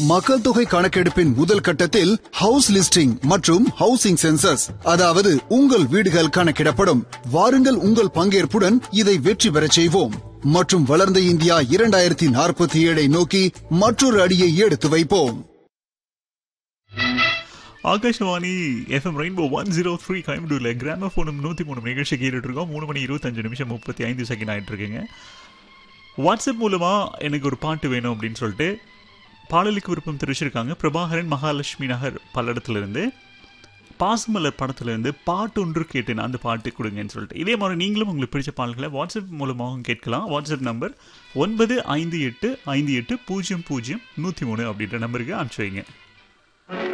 மக்கள் தொகை கணக்கெடுப்பின் முதல் கட்டத்தில் ஹவுஸ் லிஸ்டிங் மற்றும் ஹவுசிங் சென்சஸ் அதாவது உங்கள் வீடுகள் கணக்கிடப்படும் வாருங்கள் உங்கள் பங்கேற்புடன் இதை வெற்றி பெறச் செய்வோம் மற்றும் வளர்ந்த இந்தியா இரண்டாயிரத்தி நாற்பத்தி ஏழை நோக்கி மற்றொரு அடியை எடுத்து வைப்போம் Akashvani FM rainbow one zero three கோயம்புத்தூரில் கிராமஃபோனும் நூற்றி மூணு நிகழ்ச்சி கேட்டுட்டு இருக்கோம் மூணு மணி இருபத்தஞ்சு நிமிஷம் முப்பத்தி ஐந்து செகண்ட் ஆகிட்டு இருக்குங்க வாட்ஸ்அப் மூலமாக எனக்கு ஒரு பாட்டு வேணும் அப்படின்னு சொல்லிட்டு பாடலுக்கு விருப்பம் தெரிவிச்சிருக்காங்க பிரபாகரன் மகாலட்சுமி நகர் பல்லடத்துலேருந்து பாசமலர் படத்துலேருந்து பாட்டு ஒன்று கேட்டேன் அந்த பாட்டு கொடுங்கன்னு சொல்லிட்டு இதே மாதிரி நீங்களும் உங்களுக்கு பிடிச்ச பாடல்களை வாட்ஸ்அப் மூலமாகவும் கேட்கலாம் வாட்ஸ்அப் நம்பர் ஒன்பது ஐந்து எட்டு ஐந்து எட்டு பூஜ்ஜியம் பூஜ்ஜியம் நூற்றி மூணு அப்படின்ற நம்பருக்கு அனுப்பிச்சு வைங்க